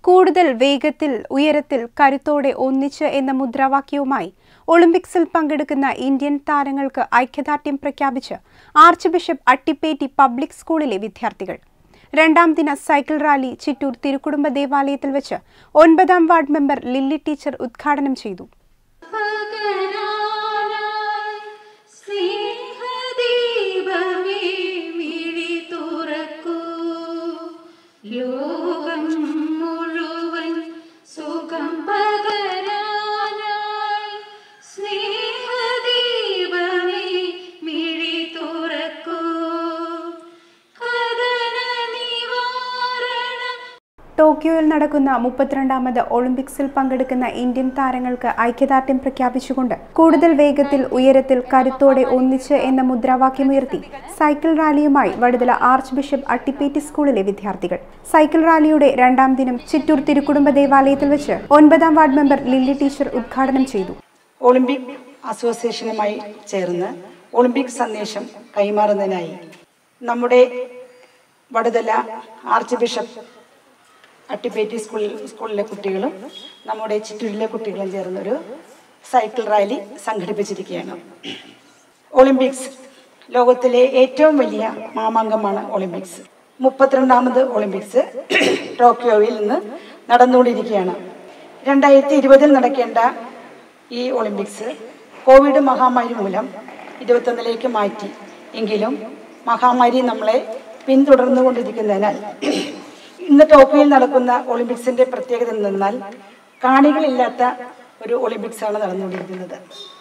കൂടുതൽ വേഗത്തിൽ ഉയരത്തിൽ കരുത്തോടെ ഒന്നിച്ച് എന്ന മുദ്രാവാക്യവുമായി ഒളിമ്പിക്സിൽ പങ്കെടുക്കുന്ന ഇന്ത്യൻ താരങ്ങൾക്ക് ഐക്യദാർഢ്യം പ്രഖ്യാപിച്ച് ആർച്ച് ബിഷപ്പ് അട്ടിപ്പേറ്റി പബ്ലിക് സ്കൂളിലെ വിദ്യാർത്ഥികൾ രണ്ടാം ദിന സൈക്കിൾ റാലി ചിറ്റൂർ തിരുക്കുടുംബ ദേവാലയത്തിൽ വെച്ച് ഒൻപതാം വാർഡ് മെമ്പർ ലില്ലി ടീച്ചർ ഉദ്ഘാടനം ചെയ്തു പകരാനായി സ്നേഹദീപമേ മിഴി തുറക്കൂ. ലോകം മുഴുവൻ സുഖം പകരാനായി സ്നേഹദീപമേ മിഴി തുറക്കൂ. കഥന നിവാരണ ടോക്കിയോയിൽ നടക്കുന്ന മുപ്പത്തിരണ്ടാമത് ഒളിമ്പിക്സിൽ പങ്കെടുക്കുന്ന ഇന്ത്യൻ താരങ്ങൾക്ക് ഐക്യദാർഢ്യം പ്രഖ്യാപിച്ചുകൊണ്ട് കൂടുതൽ വേഗത്തിൽ ഉയരത്തിൽ കരുത്തോടെ ഒന്നിച്ച് എന്ന മുദ്രാവാക്യമുയർത്തി സൈക്കിൾ റാലിയുമായി വടുതല ആർച്ച് ബിഷപ്പ് അട്ടിപ്പേറ്റി സ്കൂളിലെ വിദ്യാർത്ഥികൾ സൈക്കിൾ റാലിയുടെ രണ്ടാം ദിനം ചിറ്റൂർ തിരുക്കുടുംബ ദേവാലയത്തിൽ വെച്ച് ഒൻപതാം വാർഡ് മെമ്പർ ലില്ലി ടീച്ചർ ഉദ്ഘാടനം ചെയ്തു ഒളിമ്പിക് അസോസിയേഷനുമായി ചേർന്ന് ഒളിമ്പിക് സന്ദേശം കൈമാറുന്നതിനായി നമ്മുടെ വടുതല ആർച്ച് ബിഷപ്പ് അട്ടിപ്പേറ്റി സ്കൂളിൽ സ്കൂളിലെ കുട്ടികളും നമ്മുടെ ചിറ്റൂരിലെ കുട്ടികളും ചേർന്നൊരു സൈക്കിൾ റാലി സംഘടിപ്പിച്ചിരിക്കുകയാണ് ഒളിമ്പിക്സ് ലോകത്തിലെ ഏറ്റവും വലിയ മാമാങ്കമാണ് ഒളിമ്പിക്സ് മുപ്പത്തിരണ്ടാമത് ഒളിമ്പിക്സ് ടോക്കിയോയിൽ നിന്ന് നടന്നുകൊണ്ടിരിക്കുകയാണ് രണ്ടായിരത്തി ഇരുപതിൽ നടക്കേണ്ട ഈ ഒളിമ്പിക്സ് കോവിഡ് മഹാമാരി മൂലം ഇരുപത്തൊന്നിലേക്ക് മാറ്റി എങ്കിലും മഹാമാരി നമ്മളെ പിന്തുടർന്നുകൊണ്ടിരിക്കുന്നതിനാൽ ഇന്ന് ടോക്കിയോയിൽ നടക്കുന്ന ഒളിമ്പിക്സിന്റെ പ്രത്യേകത എന്തെന്നാൽ കാണികളില്ലാത്ത ഒരു ഒളിമ്പിക്സാണ് നടന്നുകൊണ്ടിരിക്കുന്നത്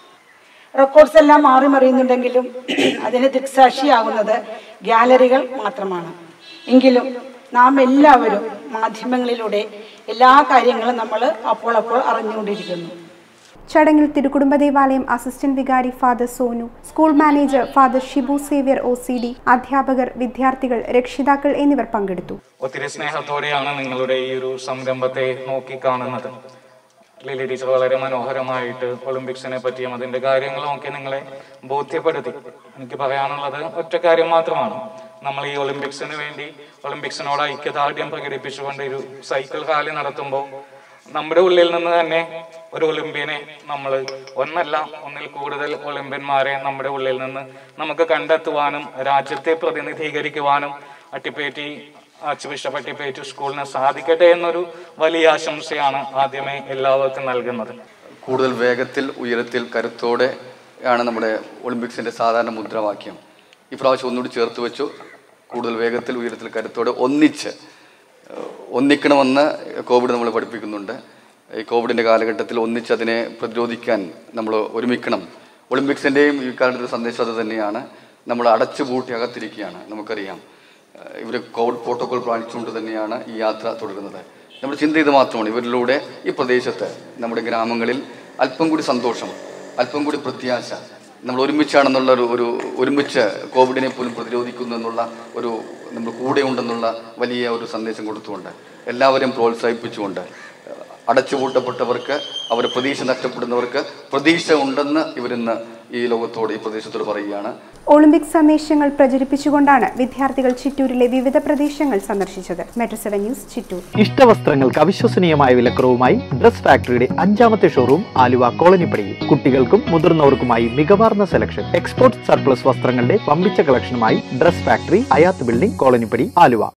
റെക്കോർഡ്സ് എല്ലാം മാറി മറിയുന്നുണ്ടെങ്കിലും അതിന് ദൃക്സാക്ഷിയാകുന്നത് ഗാലറികൾ മാത്രമാണ് എങ്കിലും നാം എല്ലാവരും മാധ്യമങ്ങളിലൂടെ എല്ലാ കാര്യങ്ങളും നമ്മൾ അപ്പോൾ അപ്പോൾ അറിഞ്ഞുകൊണ്ടിരിക്കുന്നു ചടങ്ങിൽ തിരുക്കുടുംബ ദേവാലയം അസിസ്റ്റന്റ് വികാരി father Sonu school manager father Shibu Xavier O C D അധ്യാപകർ വിദ്യാർത്ഥികൾ രക്ഷിതാക്കൾ എന്നിവർ പങ്കെടുത്തു ഒത്തിരി സ്നേഹത്തോടെയാണ് നിങ്ങളുടെ ഈ ഒരു സംരംഭത്തെ നോക്കിക്കാണുന്നത് ലിലി ടീച്ചർ വളരെ മനോഹരമായിട്ട് ഒളിമ്പിക്സിനെ പറ്റിയും അതിന്റെ കാര്യങ്ങളും ഒക്കെ നിങ്ങളെ ബോധ്യപ്പെടുത്തി എനിക്ക് പറയാനുള്ളത് ഒറ്റ കാര്യം മാത്രമാണ് നമ്മൾ ഈ ഒളിമ്പിക്സിന് വേണ്ടി ഒളിമ്പിക്സിനോട് ഐക്യദാർഢ്യം പ്രകടിപ്പിച്ചുകൊണ്ട് ഒരു സൈക്കിൾ റാലി നടത്തുമ്പോൾ നമ്മുടെ ഉള്ളിൽ നിന്ന് തന്നെ ഒരു ഒളിമ്പ്യനെ നമ്മൾ ഒന്നല്ല ഒന്നിൽ കൂടുതൽ ഒളിമ്പ്യന്മാരെ നമ്മുടെ ഉള്ളിൽ നിന്ന് നമുക്ക് കണ്ടെത്തുവാനും രാജ്യത്തെ പ്രതിനിധീകരിക്കുവാനും അട്ടിപ്പേറ്റി ആർച്ച് ബിഷപ്പ് അട്ടിപ്പേറ്റി സ്കൂളിന് സാധിക്കട്ടെ എന്നൊരു വലിയ ആശംസയാണ് ആദ്യമേ എല്ലാവർക്കും നൽകുന്നത് കൂടുതൽ വേഗത്തിൽ ഉയരത്തിൽ കരുത്തോടെ ആണ് നമ്മുടെ ഒളിമ്പിക്സിന്റെ സാധാരണ മുദ്രാവാക്യം ഇപ്രാവശ്യം ഒന്നുകൂടി ചേർത്ത് വെച്ചു കൂടുതൽ വേഗത്തിൽ ഉയരത്തിൽ കരുത്തോടെ ഒന്നിച്ച് ഏഹ്, ഒന്നിക്കണമെന്ന് കോവിഡ് നമ്മൾ പഠിപ്പിക്കുന്നുണ്ട് ഈ കോവിഡിന്റെ കാലഘട്ടത്തിൽ ഒന്നിച്ച് അതിനെ പ്രതിരോധിക്കാൻ നമ്മൾ ഒരുമിക്കണം ഒളിമ്പിക്സിന്റെയും ഈ കാലത്തൊരു സന്ദേശം അത് തന്നെയാണ് നമ്മൾ അടച്ചുപൂട്ടി അകത്തിരിക്കുകയാണ് നമുക്കറിയാം ഇവർ കോവിഡ് പ്രോട്ടോകോൾ പാലിച്ചുകൊണ്ട് തന്നെയാണ് ഈ യാത്ര തുടരുന്നത് നമ്മുടെ ചിന്ത ഇത് മാത്രമാണ് ഇവരിലൂടെ ഈ പ്രദേശത്ത് നമ്മുടെ ഗ്രാമങ്ങളിൽ അല്പം കൂടി സന്തോഷം അല്പം കൂടി പ്രത്യാശ നമ്മൾ ഒരുമിച്ചാണെന്നുള്ള ഒരു ഒരു ഒരുമിച്ച് കോവിഡിനെ പോലും പ്രതിരോധിക്കുന്നു എന്നുള്ള ഒരു നമ്മൾ കൂടെ ഉണ്ടെന്നുള്ള വലിയ ഒരു സന്ദേശം കൊടുത്തുകൊണ്ട് എല്ലാവരെയും പ്രോത്സാഹിപ്പിച്ചുകൊണ്ട് അടച്ചുപൂട്ടപ്പെട്ടവർക്ക് അവർ പ്രതീക്ഷ നഷ്ടപ്പെടുന്നവർക്ക് പ്രതീക്ഷ ഉണ്ടെന്ന് ഇവരിന്ന് ഈ ലോകത്തോട് ഈ പ്രദേശത്തോട് പറയുകയാണ് ഒളിമ്പിക് സന്ദേശങ്ങൾ പ്രചരിപ്പിച്ചുകൊണ്ടാണ് വിദ്യാർത്ഥികൾ ചിറ്റൂരിലെ വിവിധ പ്രദേശങ്ങൾ സന്ദർശിച്ചത് മെട്രോ സെവൻ ന്യൂസ് ചിറ്റൂർ ഇഷ്ടവസ്ത്രങ്ങൾക്ക് അവിശ്വസനീയമായ വിലക്കുറവുമായി ഡ്രസ് ഫാക്ടറിയുടെ അഞ്ചാമത്തെ ഷോറൂം ആലുവ കോളനിപ്പടിയിൽ കുട്ടികൾക്കും മുതിർന്നവർക്കുമായി മികവാർന്ന സെലക്ഷൻ എക്സ്പോർട്ട് സർപ്ലസ് വസ്ത്രങ്ങളുടെ പമ്പിച്ച കളക്ഷനുമായി dress factory Ayath building Colonippadi Aluva